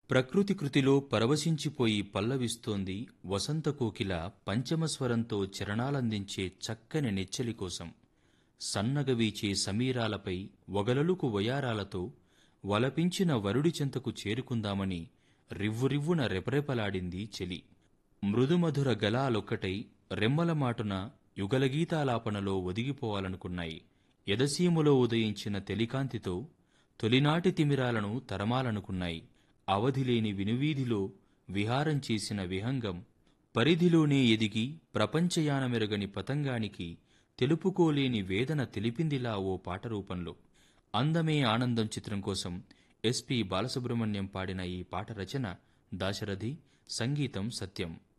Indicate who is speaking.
Speaker 1: ప్రకృతి కృతిలో పరవశించిపోయి పల్లవిస్తోంది వసంత కోకిల పంచమస్వరంతో చరణాలందించే చక్కని నెచ్చలి కోసం సన్నగవీచే సమీరాలపై వగలలుకు వయారాలతో వలపించిన వరుడి చెంతకు చేరుకుందామని రివ్వురివ్వున రెపరెపలాడింది చెలి మృదుమధుర గలాలొక్కటై రెమ్మల మాటున యుగలగీతాలాపనలో ఒదిగిపోవాలనుకున్నాయి ఎదసీములో ఉదయించిన తెలికాంతితో తొలినాటి తిమిరాలను తరమాలనుకున్నాయి అవధిలేని వినువీధిలో విహారం చేసిన విహంగం పరిధిలోనే ఎదిగి ప్రపంచయానమెరగని పతంగానికి తెలుపుకోలేని వేదన తెలిపిందిలా ఓ పాట రూపంలో అందమే ఆనందం చిత్రం కోసం ఎస్పి బాలసుబ్రహ్మణ్యం పాడిన ఈ పాట రచన దాశరథి సంగీతం సత్యం